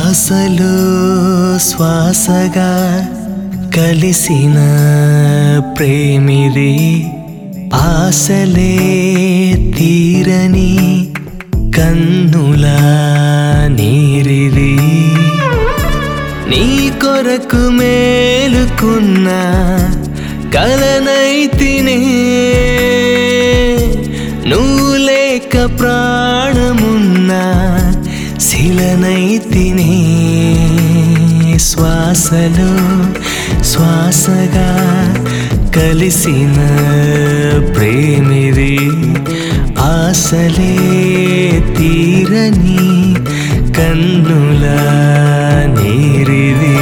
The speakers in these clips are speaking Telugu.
శ్వాసలో శ్వాసగా కలిసిన ప్రేమిది ఆశలే తీరని కన్నుల నీరిది నీ కొరకు మేలుకున్న కలనైతినే నువ్వు లేక ప్రాణమున్నా శిలనైతినే శ్వాసలో శ్వాసగా కలిసిన ప్రేమిది ఆశలే తీరని కన్నుల నీరిది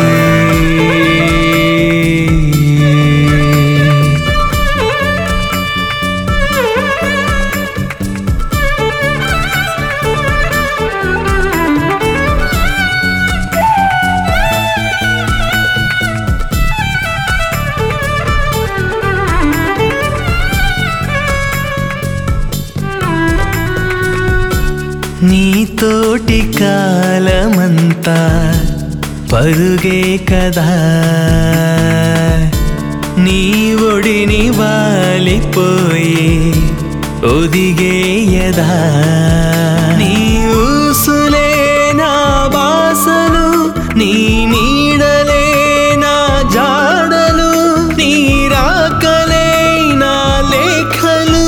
నీతోటి కాలమంతా పరుగే కదా నీ ఒడిని వాలిపోయి ఒదిగేయదా నీ ఊసులే నా బాసలు నీ నీడలే నా జాడలు నీ రాకలే నా లేఖలు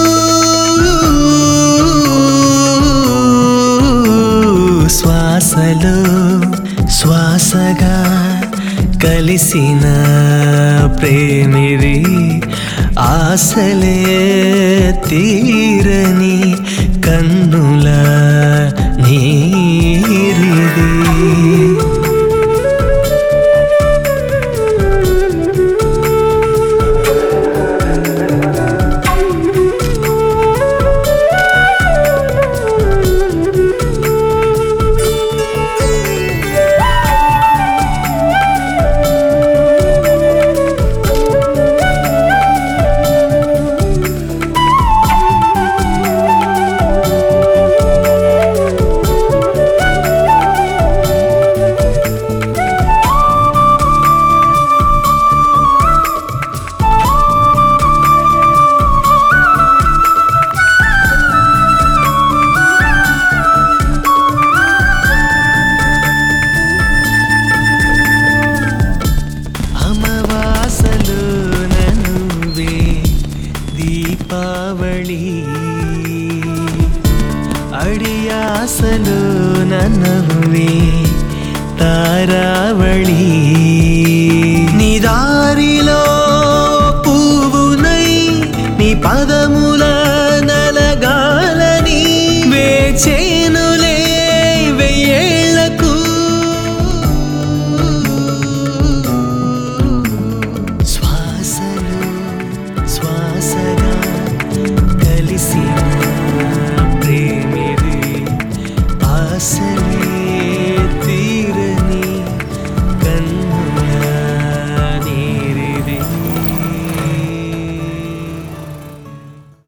శ్వాసలో శ్వాసగా కలిసిన ప్రేమిది ఆశలే తీరని కన్నుల నీరిది అమవాసలు ననువే దీపావళి అడియాసలు నన్నవే తారావళి